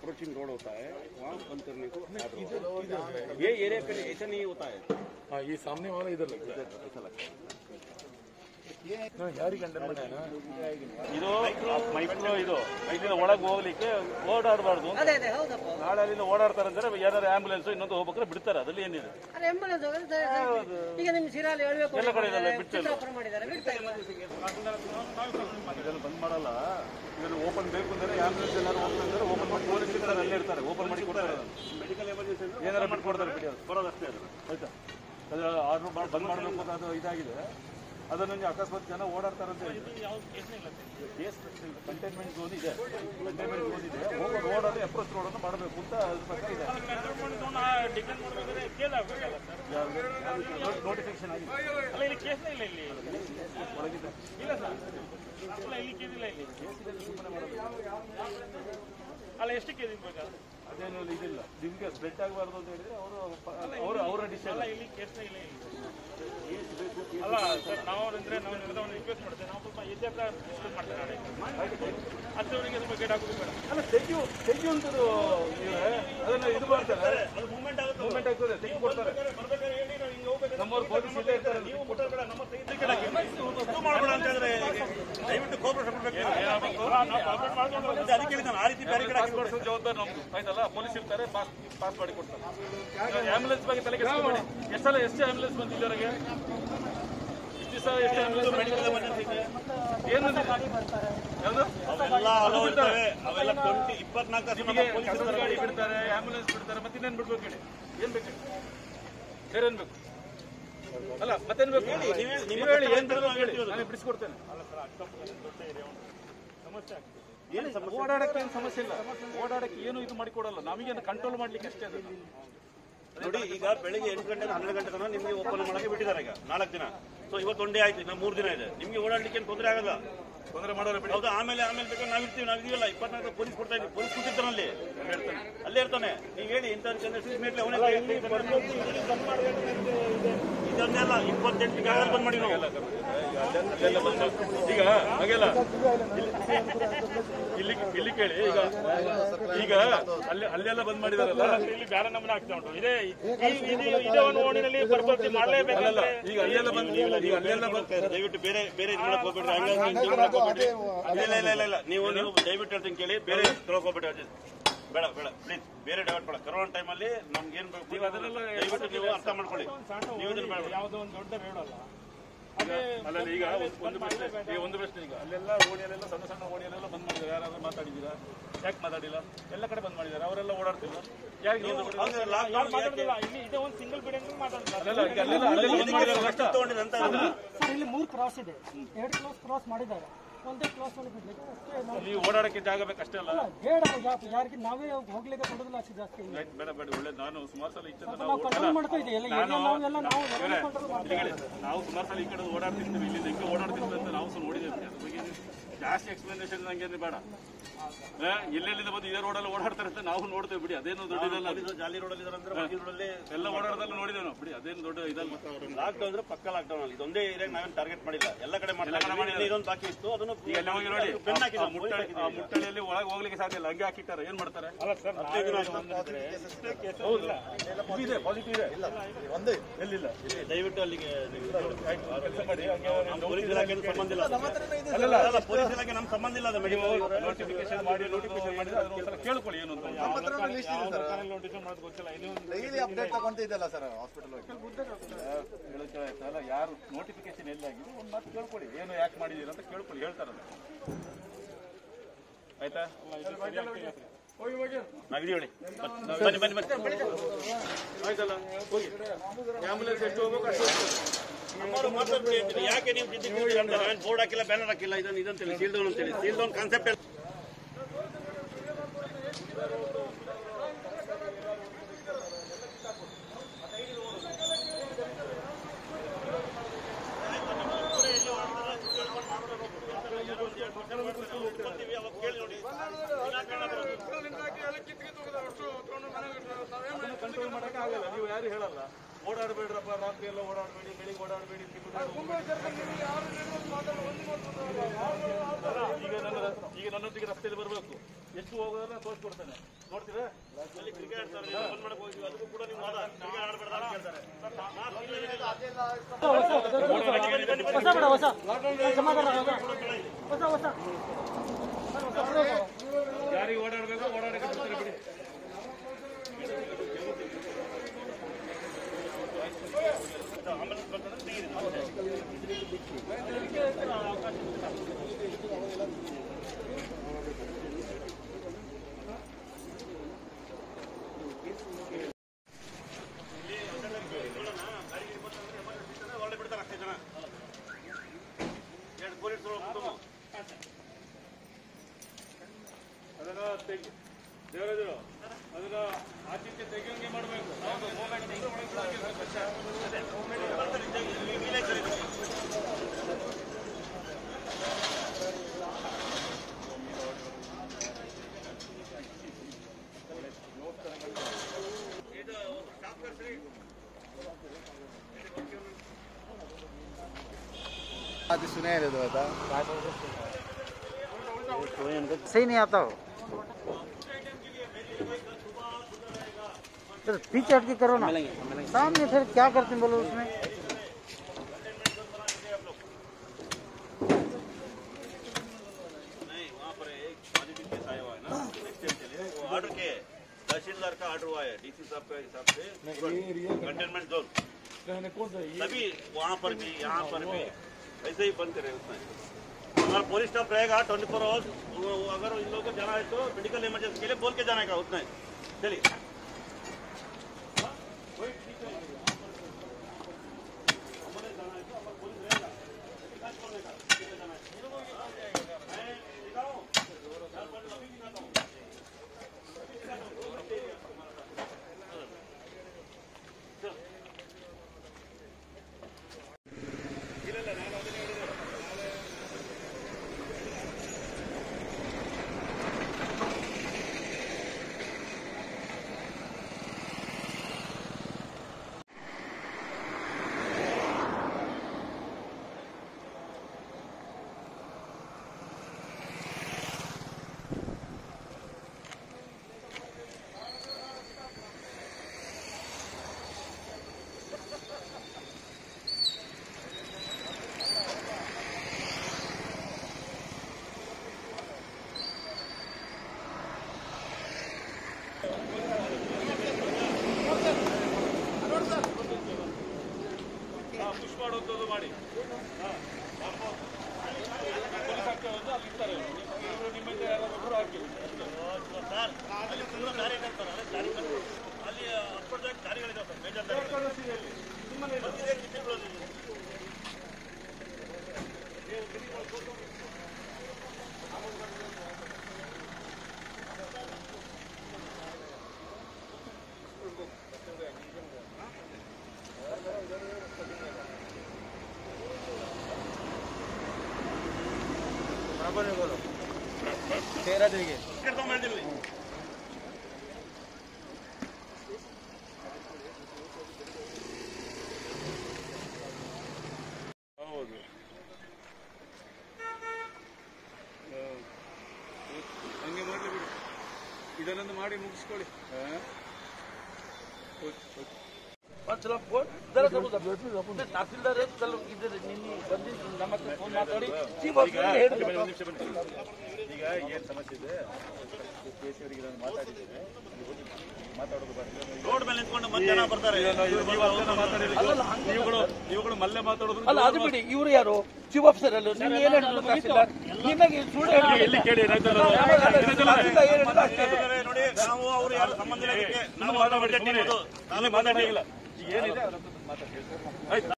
Approaching road होता है वहाँ बंद करने को आर्डर ये एरिया पे ऐसा नहीं होता है हाँ ये सामने वाला इधर लगता है ऐसा लगता है हाँ, ಯಾರಿಗೆ ಕಂಡಮ್ ಮಾಡ್ಯಾನ ಇದು ಮೈಕ್ರೋ ಇದು ಇಲ್ಲಿಂದ ಒಳಗೆ ಹೋಗ್ಲಿಕ್ಕೆ ಓಡಾಡಬಾರ್ದು ಅದೇ ಅದೇ ಹೌದಪ್ಪ ನಾಳೆ ಅಲ್ಲಿಂದ ಓಡಾಡ್ತಾರೆ ಅಂದ್ರೆ ಏನಾದ್ರು ಆಂಬುಲೆನ್ಸ್ ಇನ್ನೊಂದು ಹೋಗ್ಬೇಕಾದ್ರೆ ಬಿಡ್ತಾರೆ ಅದ್ರಲ್ಲಿ ಏನಿದೆ ಅದೇ ambulance ಹೋಗೋದು ದ- ದ- ಈಗ ನಿಮ್ ಶಿರಾಲಿ ಹೇಳ್ಬೇಕು ಎಲ್ಲ ಕಡೆ ಇದೆಲ್ಲ ಬಿಡ್ತಾ ಇಲ್ಲ. ಚಿತ್ತಾಪುರ ಮಾಡಿದ್ದಾರೆ ಬಿಡ್ತಾ ಇಲ್ಲ ಇದೆಲ್ಲ ಬಂದ್ ಮಾಡಲ್ಲ ಇದನ್ನು ಓಪನ್ ಬೇಕು ಅಂದ್ರೆ ಆಂಬುಲೆನ್ಸ್ ಎಲ್ಲರೂ ಓಪನ್ ಅಂದ್ರೆ ಓಪನ್ ಮಾಡಿ ಪೊಲೀಸ್ ಇರ್ತಾರೆ ಅಲ್ಲೇ ಇರ್ತಾರೆ ಓಪನ್ ಮಾಡಿ ಕೊಡ್ತಾರೆ ಮೆಡಿಕಲ್ ಎಮರ್ಜೆನ್ಸಿ ಏನಾರ ಬಿಟ್ಕೊಡ್ತಾರೆ ಬಿಡಿ ಅದು ಬರೋದಷ್ಟೇ ಅದು ಆಯ್ತಾ ಅದು ಆರ್ಡರ್ ಮಾಡಿ ಬಂದ್ ಮಾಡಬೇಕು ಅಂತ ಅದು ಇದಾಗಿದೆ ಅದನ್ನು ಅಕಸ್ಮಾತ್ ಜನ ಓಡಾಡ್ತಾರೆ ಅಂತ ಕೇಸ್ ಕಂಟೈನ್ಮೆಂಟ್ ಝೋನ್ ಇದೆ ಕಂಟೈನ್ಮೆಂಟ್ ಝೋನ್ ಇದೆ ಹೋಗೋ ರೋಡ್ ಅಲ್ಲಿ ಅಪ್ರೋಚ್ ರೋಡ್ ಅನ್ನು ಮಾಡಬೇಕು ಅಂತ ಅದ್ರ ಪ್ರಕಾರ ಇದೆ ನೋಟಿಫಿಕೇಶನ್ ಆಗಿದೆ ಒಳಗಿದೆ ಅಲ್ಲ ಎಷ್ಟು ಕೆಜಿ ಬೇಕಾ ಅದೇನು ಇದಿಲ್ಲ ನಿಮ್ಗೆ ಸ್ಪ್ರೆಡ್ ಆಗಬಾರ್ದು ಅಂತ ಹೇಳಿದ್ರೆ ಅವರು ಅವರು ಅವರ ಡಿಸಿಷನ್ ಇಲ್ಲಿ ಕೇಸ್ನ ಇಲ್ಲ ಇಲ್ಲಿ ಅಲ್ಲ ಸರ್ ನಾವು ಅಂದ್ರೆ ನಾವು ನಿರ್ಧಾರ ರಿಕ್ವೆಸ್ಟ್ ಮಾಡ್ತೇವೆ ನಾವು ಸ್ವಲ್ಪ ಎಜ್ ಹತ್ರ ಡಿಸ್ಕಸ್ ಮಾಡ್ತೇವೆ ನಾಳೆ ಹತ್ತುವರೆಗೆ ಸ್ವಲ್ಪ ಗೇಟ್ ಹಾಕೋದು ಬೇಡ ಅಲ್ಲ ತೆಗಿಯು ತೆಗಿಯುವಂಥದ್ದು ಇವ್ರೆ ಅದನ್ನ ಇದು ಮಾಡ್ತಾರೆ ಅದು ಮೂವ್ಮೆಂಟ್ ಆಗುತ್ತೆ ಮೂವ್ಮೆಂಟ್ ಆಗ್ತದೆ ತೆಗಿ ಕೊಡ್ತಾರೆ ಬರ್ಬೇಕಾದ್ರೆ ಹೇಳಿ ನಾವು ಹಿಂಗೆ ಹೋಗ್ಬೇಕು ನಮ್ಮವ್ರು ಪೊಲೀಸ್ ಇಲ್ಲೇ ಇರ್ತಾರೆ ನೀವು ಮುಟ್ಟೋದು ಬೇಡ ನಮ್ಮ ಸೈಡ್ ಟಿಕೆಟ್ ಹಾಕಿ ಇದು ಮಾಡಬೇಡ ಅಂತ ಹೇಳಿದ್ರೆ ದಯವಿಟ್ಟು ಕೋಪರೇಟ್ ಕೊಡ್ಬೇಕು ನಾವು ಕೋಪರೇಟ್ ಮಾಡ್ಕೊಂಡು ಹೋಗ್ತೀವಿ. ಅದಕ್ಕೆ ಹೇಳಿದ್ದು ನಾನು ಆ ರೀತಿ ಬ್ಯಾರಿಕೇಡ್ ಹಾಕಿ ಕೊಡಿಸೋ ಜವಾಬ್ದಾರಿ ನಮ್ದು ಆಯ್ತಲ್ಲ ಪೊಲೀಸ್ ಇರ್ತಾರೆ ಪಾಸ್ ಪಾಸ್ ಮಾಡಿ ಕೊಡ್ತಾರೆ ಆಂಬುಲೆನ್ಸ್ ಬಗ್ಗೆ ತಲೆ ಮಾಡಿ ಎಷ್ಟಲ್ಲ ಎಷ್ಟು ಆಂಬುಲೆನ್ಸ್ ಬಂತು ಇಲ್ಲಿವರೆಗೆ ಇಷ್ಟು ದಿವಸ ಎಷ್ಟು ಆಂಬುಲೆನ್ಸ್ ಮೆಡಿಕಲ್ ಎಮರ್ಜೆನ್ಸಿ ಇದೆ ಏನು ಯಾವುದು ಅವೆಲ್ಲ ಅಲೋ ಇರ್ತವೆ ಅವೆಲ್ಲ ಟ್ವೆಂಟಿ ಇಪ್ಪತ್ನಾಲ್ಕು ತಾಸು ನಮ್ಮ ನಿಮಗೆ ಪೊಲೀಸ್ ಕಸದ ಇರ್ತಾರೆ. ಗಾಡಿ ಬಿಡ್ತಾರೆ ಆಂಬುಲೆನ್ಸ್ ಬಿಡ್ತಾರೆ ಮತ್ತೆ ಇನ್ನೇನು ಬಿಡ್ಬೇಕು ಹೇಳಿ ಏನ್ ಬೇಕು ಹೇಳಿ? ಬೇರೆ ಏನ್ ಬೇಕು ಅಲ್ಲ ಮತ್ತೇನ್ ಬೇಕು ಹೇಳಿ, ನೀವ್ ಹೇಳಿ, ನಿಮ್ಮ ನೀವ್ ಹೇಳಿ ಏನ್ ಕರ್ತವ್ಯ ಬೇಕು ಹೇಳಿ ಹೇಳ್ತೀವಿ ನಾನು ಬಿಡಿಸ್ಕೊಡ್ತೇನೆ ಏನು ಸಮಸ್ಯೆ ಓಡಾಡಕ್ಕೆ ಏನು ಸಮಸ್ಯೆ ಇಲ್ಲ ಓಡಾಡಕ್ಕೆ ಏನು ಇದು ಮಾಡಿಕೊಡಲ್ಲ ನಮಗೇನು ಕಂಟ್ರೋಲ್ ಮಾಡ್ಲಿಕ್ಕೆ ಅಷ್ಟೇ ಅದು ನೋಡಿ ಈಗ ಬೆಳಿಗ್ಗೆ ಎಂಟು ಗಂಟೆ ಹನ್ನೆರಡು ಗಂಟೆ ತನಕ ನಿಮಗೆ ಓಪನ್ ಮಾಡಕ್ಕೆ ಬಿಟ್ಟಿದ್ದಾರೆ ಈಗ ನಾಲ್ಕು ದಿನ ಸೊ ಇವತ್ತು ಒಂದೇ ಆಯ್ತು ಇನ್ನು ಮೂರು ದಿನ ಇದೆ ನಿಮಗೆ ಓಡಾಡ್ಲಿಕ್ಕೆ ಏನು ತೊಂದರೆ ಆಗಲ್ಲ ತೊಂದರೆ ಮಾಡೋರು ಬಿಡಿ ಹೌದಾ ಆಮೇಲೆ ಆಮೇಲೆ ಬೇಕಾದ್ರೆ ನಾವು ಇರ್ತೀವಿ ನಾವು ಇದೀವಲ್ಲ ಇಪ್ಪತ್ನಾಲ್ಕು ಪೊಲೀಸ್ ಕೊಡ್ತಾ ಇದ್ದೀವಿ ಪೊಲೀಸ್ ಕೂತಿರ್ತಾನೆ ಅಲ್ಲಿ ಅಲ್ಲೇ ಇರ್ತಾನೆ ನೀವು ಹೇಳಿ ಇಂಥ ಮೇಲೆ ಅವನೇ ಇದನ್ನೆಲ್ಲ ಇಪ್ಪತ್ತೆಂಟು ಜಾಗದಲ್ಲಿ ಬಂದ್ ಮಾಡಿ ನಾವು ಅಲ್ಲೆಲ್ಲ ಬಂದು ಈಗ ಹಾಗೆಲ್ಲ ಇಲ್ಲಿ ಇಲ್ಲಿ ಕೇಳಿ ಈಗ ಈಗ ಅಲ್ಲಿ ಅಲ್ಲೆಲ್ಲ ಬಂದ್ ಮಾಡಿದಾರಲ್ಲ ಇಲ್ಲಿ ಬೇರೆ ನಮ್ಮನ್ನ ಆಗ್ತಾ ಉಂಟು ಇದೇ ಇದೇ ಒಂದು ಓಣಿನಲ್ಲಿ ಬರ್ಬರ್ತಿ ಮಾಡಲೇಬೇಕಲ್ಲ ಈಗ ಅಲ್ಲೆಲ್ಲ ಬಂದ್ ಈಗ ಅಲ್ಲೆಲ್ಲ ಬಂದ್ ದಯವಿಟ್ಟು ಬೇರೆ ಬೇರೆ ಇದು ಮಾಡಕ್ ಹೋಗ್ಬೇಡ್ರಿ ಹಂಗಾಗಿ ಇದು ಮಾಡಕ್ ಹೋಗ್ಬೇಡ್ರಿ ಇಲ್ಲ ಇಲ್ಲ ಇಲ್ಲ ಇಲ್ಲ ನೀವು ನೀವು ದಯವಿಟ್ಟು ಹೇಳ್ತೀನಿ ಕೇಳಿ ಬೇರೆ ತೊಳಕ್ ಹೋಗ್ಬೇಡ್ರಿ ಅಜಿತ್. ಬೇಡ ಬೇಡ ಪ್ಲೀಸ್ ಬೇರೆ ಡೈವರ್ಟ್ ಬೇಡ ಕರೋನಾ ಟೈಮಲ್ಲಿ ನಮ್ಗೆ ಏನ್ ಬೇಕು ಅದನ್ನೆಲ್ಲ ದಯವಿಟ್ಟು ನೀವು ಅರ್ಥ ಮಾಡ್ಕೊಳ್ಳಿ ನೀವು ಇದನ್ನ ಬೇಡ ಯಾವುದೋ ಒಂದು ದೊಡ್ಡ ರೋಡ್ ಅಲ್ಲ ಅಲ್ಲಲ್ಲಿ ಈಗ ಒಂದು- ಒಂದು ಪ್ರಶ್ನೆ ಈಗ ಒಂದು ಪ್ರಶ್ನೆ ಈಗ ಅಲ್ಲೆಲ್ಲ ಓಣಿಯಲ್ಲೆಲ್ಲ ಸಣ್ಣ ಸಣ್ಣ ಓಣಿಯಲ್ಲೆಲ್ಲ ಬಂದ್ ಮಾಡಿದ್ದಾರೆ ಯಾರಾದ್ರೂ ಮಾತಾಡಿದ್ದೀರಾ ಯಾಕೆ ಮಾತಾಡಿಲ್ಲ ಎಲ್ಲ ಕಡೆ ಬಂದ್ ಮಾಡಿದ್ದಾರೆ ಅವರೆಲ್ಲ ಓಡಾಡ್ತಿಲ್ಲ ಯಾಕೆ ನೀವು ಅಂದ್ರೆ ಲಾಕ್ಡೌನ್ ಮಾತಾಡೋದಿಲ್ಲ ಇಲ್ಲಿ ಇದೇ ಒಂದು ಸಿಂಗಲ್ ಬಿಲ್ಡಿಂಗ್ ಮಾತಾಡ್ತಾರೆ ಅಲ್ಲೆಲ್ಲ ಈಗ ಅಲ್ಲೆಲ್ಲ ಅಲ್ಲೆಲ್ಲ ಬಂದ್ ಮಾಡಿದ್ದಾರೆ ಅಷ್ಟೇ. ತಗೊಂಡಿದೆ ಅಂತ ಸರ್ ಇಲ್ಲಿ ಮೂರು ಕ್ರಾಸ್ ಇದೆ ಎರಡು ಕ್ರಾಸ್ ಕ್ರಾಸ್ ಮಾಡಿದ್ದಾರೆ ಒಂದೇ ಕ್ರಾಸ್ ಮಾಡಿ ಬಿಡ್ಲಿಕ್ಕೆ ಅಷ್ಟೇ ನಾವು ಅಲ್ಲಿ ಓಡಾಡಕ್ಕೆ ಜಾಗ ಬೇಕಷ್ಟೇ ಅಲ್ಲ ಬೇಡ ಯಾ- ಯಾರಿಗೆ ನಾವೇ ಹೋಗ್ಲಿಕ್ಕೆ ಕೊಡೋದಿಲ್ಲ ಅಷ್ಟು ಜಾಸ್ತಿ ಇಲ್ಲ. ಆಯ್ತು, ಬೇಡ ಬೇಡ ಒಳ್ಳೆ ನಾನು ಸುಮಾರು ಸಲ ಇಷ್ಟ ನಾವು ಕಂಟ್ರೋಲ್ ಮಾಡ್ತಾ ಇದ್ದೀವಿ ಎಲ್ಲ ಏರಿಯಾ ನಾವೆಲ್ಲ ನಾವು ಇವರೇ, ಕಂಟ್ರೋಲ್ ಇಲ್ಲಿ ಹೇಳಿ, ನಾವು ಸುಮಾರು ಸಲ ಈ ಕಡೆ ಓಡಾಡ್ತಿರ್ತೀವಿ ಇಲ್ಲಿ ಹಿಂಗೆ ಓಡಾಡ್ತಿರ್ತೀವಿ ಅಂತ ನಾವು ಸಹ ನೋಡಿದ್ದೀವಿ ಅದ್ರ ಬಗ್ಗೆ ಏನು ಜಾಸ್ತಿ ಎಕ್ಸ್ಪ್ಲನೇಷನ್ ನಂಗೆ ಬೇಡ ಆ, ಎಲ್ಲೆಲ್ಲಿಂದ ಬಂದು ಇದೇ ರೋಡಲ್ಲಿ ಓಡಾಡ್ತಾರೆ ಅಂತ ನಾವು ನೋಡ್ತೇವೆ ಬಿಡಿ ಅದೇನು ದೊಡ್ಡದಲ್ಲ ಅದು. ಜಾಲಿ ರೋಡಲ್ಲಿ ಇದಾರೆ ಅಂದ್ರೆ ಮಧ್ಯ ರೋಡಲ್ಲಿ ಎಲ್ಲ ಓಡಾಡೋದಲ್ಲ ನೋಡಿದ್ದೇವೆ ನಾವು ಬಿಡಿ ಅದೇನು ದೊಡ್ಡ ಇದಲ್ಲ ಲಾಕ್ಡೌನ್ ಅಂದ್ರೆ ಪಕ್ಕ ಲಾಕ್ಡೌನ್ ಅಲ್ಲಿ ಇದೊಂದೇ ಏರಿಯಾ ನಾವೇನು ಟಾರ್ಗೆಟ್ ಮಾಡಿಲ್ಲ ಎಲ್ಲ ಕಡೆ ಮಾಡಿ ಇದೊಂದು ಬಾಕಿ ಇತ್ತು ಅದನ್ನು ಈಗ ಅಲ್ಲಿ ಹೋಗಿ ನೋಡಿ ಪೆನ್ ಆ ಹಾಕಿದ್ರು ಮುಟ್ಟಳಿ ಆ ಮುಟ್ಟಳಿಯಲ್ಲಿ ಒಳಗೆ ಹೋಗ್ಲಿಕ್ಕೆ ಸಾಧ್ಯ ಇಲ್ಲ ಹಂಗೆ ಹಾಕಿಟ್ಟಾರೆ ಏನ್ ಮಾಡ್ತಾರೆ ಅಲ್ಲ ಸರ್ ಹೌದು ಇದೆ ಪಾಸಿಟಿವ್ ಇದೆ ಎಲ್ಲಿಲ್ಲ ದಯವಿಟ್ಟು ಅಲ್ಲಿಗೆ ಕೆಲಸ ಮಾಡಿ ಹಂಗೆ ನಮ್ಮ ಪೊಲೀಸ್ ಇಲಾಖೆ ಸಂಬಂಧ ಇಲ್ಲ ಅಲ್ಲಲ್ಲ ಅಲ್ಲ ಪೊಲೀಸ್ ಇಲಾಖೆ ನಮ್ಗೆ ಸಂಬಂಧ ಇಲ್ಲ ಅದು ಮೆಡಿಕಲ್ ನೋಟಿಫಿಕೇಶನ್ ಮಾಡಿ ನೋಟಿಫಿಕೇಶನ್ ಮಾಡಿದ್ರೆ ಅದನ್ನ ಒಂದ್ಸಲ ಕೇಳ್ಕೊಳ್ಳಿ ಏನು ಅಂತ ನೋಟಿಸ್ ಮಾಡೋದು ಗೊತ್ತಿಲ್ಲ ಇದು ಡೈಲಿ ಅಪ್ಡೇಟ್ ತಗೊಂತಿದ್ದಲ್ಲ ಸರ್ ಹಾಸ್ಪಿಟಲ್ ಹೇಳಕ್ಕೆ ಆಯ್ತಲ್ಲ ಯಾರು ನೋಟಿಫಿಕೇಶನ್ ಎಲ್ಲಾಗಿದೆ ಒಂದು ಮಾತು ಕೇಳ್ಕೊಳ್ಳಿ ಏನು ಯಾಕೆ ಮಾಡಿದೀರ ಅಂತ ಕೇಳ್ಕೊಳ್ಳಿ ಹೇಳ್ತಾರಲ್ಲ ಆಯ್ತಾ ನಾವಿದೀವಿ ಹೇಳಿ ಬನ್ನಿ ಬನ್ನಿ ಬನ್ನಿ ಆಯ್ತಲ್ಲ ಹೋಗಿ ಆಂಬುಲೆನ್ಸ್ ಎಷ್ಟು ಹೋಗ್ಬೇಕು ಅಷ್ಟು ಹೋಗ್ತದೆ. ನಮ್ಮವ್ರು ಮಾತಾಡ್ತಾ ಇರ್ತೀರಿ. ಯಾಕೆ ನೀವು ಬಿದ್ದಿದ್ದೀರಿ ಅಂತ ನಾವೇನು ಬೋರ್ಡ್ ಹಾಕಿಲ್ಲ ಬ್ಯಾನರ್ ಹಾಕಿಲ್ಲ ಇದನ್ನು ಇದಂತೇಳಿ ಸೀಲ್ ಡೌನ್ ಅಂತೇಳಿ ಸೀಲ್ ಡೌನ್ ಕಾನ್ಸೆಪ್ಟ್ ಕಂಟ್ರೋಲ್ ಮಾಡಕ್ಕೆ ಆಗಲ್ಲ ನೀವು ಯಾರು ಹೇಳಲ್ಲ ಓಡಾಡಬೇಡ್ರಪ್ಪ ರಾತ್ರಿ ಎಲ್ಲ ಓಡಾಡಬೇಡಿ ಬೆಳಿಗ್ಗೆ ಓಡಾಡಬೇಡಿ ಈಗ ನನ್ನ ಈಗ ನನ್ನೊಟ್ಟಿಗೆ ರಸ್ತೆಯಲ್ಲಿ ಬರಬೇಕು ಎಷ್ಟು ಹೋಗೋದ್ರ ತೋರಿಸ್ಕೊಡ್ತಾನೆ ನೋಡ್ತೀರಾ ಅಲ್ಲಿ ಕ್ರಿಕೆಟ್ ಸರ್ ನೀವು ಬಂದ್ ಮಾಡಕ್ ಹೋಗಿದ್ವಿ ಅದಕ್ಕೂ ಕೂಡ ನೀವು ವಾದ ಕ್ರಿಕೆಟ್ ಆಡಬೇಡ ಅಂತ ಕೇಳ್ತಾರೆ ಹೊಸ ಬೇಡ ಹೊಸ ಸಮಾಧಾನ ಹೊಸ ಹೊಸ ಯಾರಿಗೆ ಓಡಾಡಬೇಕು ಓಡಾಡಕ್ಕೆ ಬಿಡ್ತಾರೆ ಬಿಡಿ ಆಂಬುಲೆನ್ಸ್ ಬರ್ತದೆ ತೆಗೀರಿ ಒಳ್ಳೆ ಬಿಡ್ತಾರೆ ಅಷ್ಟೇ ಜನ ಎರಡು ಪೊಲೀಸ್ ಕುಟುಂಬ ಅದನ್ನ ತೆಗಿ ದೇವರಾಜರು ಅದನ್ನ ಆಚೀಚೆ ತೆಗಿಯೋಂಗೆ ಮಾಡಬೇಕು आज सुना है तो बता सही नहीं आता हो तो पीछे हट के करो ना सामने फिर क्या करते हैं बोलो उसमें नहीं वहाँ पर एक पॉजिटिव केस आया हुआ है ना नेक्स्ट टाइम के लिए वो ऑर्डर के तहसीलदार का ऑर्डर हुआ है डीसी साहब के हिसाब से कंटेनमेंट जोन मैंने कौन सा ये तभी वहाँ पर भी यहाँ पर भी ऐसे ही बंद करे उसमें हमारा पुलिस स्टाफ रहेगा ट्वेंटी फोर आवर्स अगर इन लोगों को जाना है तो मेडिकल इमरजेंसी के लिए बोल के जाने का उतना ही चलिए ಪುಷ್ ಮಾಡುವಂಥದ್ದು ಮಾಡಿ ಹಾ. ಪೊಲೀಸ್ ಹಾಕ್ತಾ ಹೋದ್ರೆ ಅಲ್ಲಿ ಇರ್ತಾರೆ ಇವರು ನಿಮ್ಮಿಂದ ಯಾರಾದ್ರೂ ಹಾಕಿ ಸರ್ ಅಲ್ಲಿ ತುಂಬ ಕಾರ್ಯಕರ್ತರು ಅದೇ ಕಾರ್ಯಕರ್ತರು ಅಲ್ಲಿ ಅಪ್ಪರ್ದಾಗಿ ದಾರಿಗಳಿದಾವೆ ಸರ್ ಬೇಜಾರು ದಾರಿಗಳು. ಬಂದಿದೆ ಕಿತ್ತಿಕೊಳ್ಳೋದು ಇದು. ಟಿಕೆಟ್ ತಗೊಂಡ್ಬಂದಿಲ್ಲ ನೀವು. ಹೌದು ಹಂಗೆ ಮಾಡಲಿ ಬಿಡಿ ಇದನ್ನೊಂದು ಮಾಡಿ ಮುಗಿಸ್ಕೊಳ್ಳಿ ತಹಸೀಲ್ದಾರ್ ಇದ್ರೆ ನಿನ್ನೆ ಬಂದಿದ್ದು ನಮ್ಮ ಹತ್ರ ಫೋನ್ ಮಾತಾಡಿ ಈಗ ಒಂದು ನಿಮಿಷ ಬನ್ನಿ. ಈಗ ಏನ್ ಸಮಸ್ಯೆ ಇದೆ ಕೇಸಿ ಅವರಿಗೆ ನಾನು ಮಾತಾಡಿದ್ದೇನೆ ನೀವು ಹೋಗಿ ಮಾತಾಡೋದು ಬರ್ತೀರಾ? ರೋಡ್ ಮೇಲೆ ನಿಂತ್ಕೊಂಡು ಮತ್ತೆ ಜನ ಬರ್ತಾರೆ ಇಲ್ಲ, ಇಲ್ಲ, ನೀವು ಅದನ್ನ ಮಾತಾಡಿದ್ದು. ನೀವುಗಳು ನೀವುಗಳು ಮಲ್ಲೆ ಮಾತಾಡೋದು ಅಲ್ಲ ಅದು ಬಿಡಿ ಇವರು ಯಾರು ಚೀಫ್ ಆಫೀಸರ್ ಅಲ್ಲ ನೀವು ಏನ್ ಹೇಳಿದ್ರು ತಹಸೀಲ್ದಾರ್ ನಿಮಗೆ ಸುಳ್ಳು ಹೇಳಿದ್ರು ಎಲ್ಲಿ ಕೇಳಿ ಏನಾಯ್ತಲ್ಲ? ತಹಸೀಲ್ದಾರ್ ಏನ್ ಹೇಳಿದ್ರು ಅಷ್ಟೇ ನೋಡಿ ನಾವು ಅವರು ಯಾರು ಸಂಬಂಧ ಇಲ್ಲ ಇದಕ್ಕೆ. ನಾವು ಮಾತಾಡಿ ಅವ್ರ ಜೊತೆ ಸುಮ್ಮನೆ. ಇರೋದು. ಇಲ್ಲಿ ಮಾತಾಡಂಗಿಲ್ಲ ಈಗ ಏನಿದೆ ಅದನ್ನ ಮಾತಾಡಿ